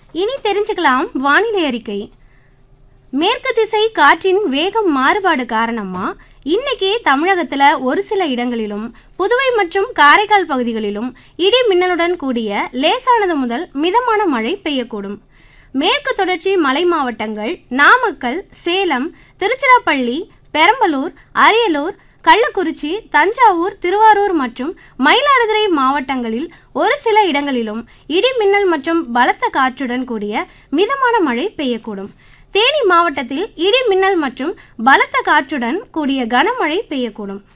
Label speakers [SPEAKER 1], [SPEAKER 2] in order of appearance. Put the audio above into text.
[SPEAKER 1] இனி தெரிஞ்சுக்கலாம் வானிலை அறிக்கை மேற்கு திசை காற்றின் வேகம் மாறுபாடு காரணமா இன்னைக்கு தமிழகத்துல ஒரு சில இடங்களிலும் புதுவை மற்றும் காரைக்கால் பகுதிகளிலும் இடி மின்னலுடன் கூடிய லேசானது முதல் மிதமான மழை பெய்யக்கூடும் மேற்கு தொடர்ச்சி மலை மாவட்டங்கள் நாமக்கல் சேலம் திருச்சிராப்பள்ளி பெரம்பலூர் அரியலூர் கள்ளக்குறிச்சி தஞ்சாவூர் திருவாரூர் மற்றும் மயிலாடுதுறை மாவட்டங்களில் ஒரு சில இடங்களிலும் இடி மின்னல் மற்றும் பலத்த காற்றுடன் கூடிய மிதமான மழை பெய்யக்கூடும் தேனி மாவட்டத்தில் இடி மின்னல் மற்றும் பலத்த காற்றுடன் கூடிய கனமழை பெய்யக்கூடும்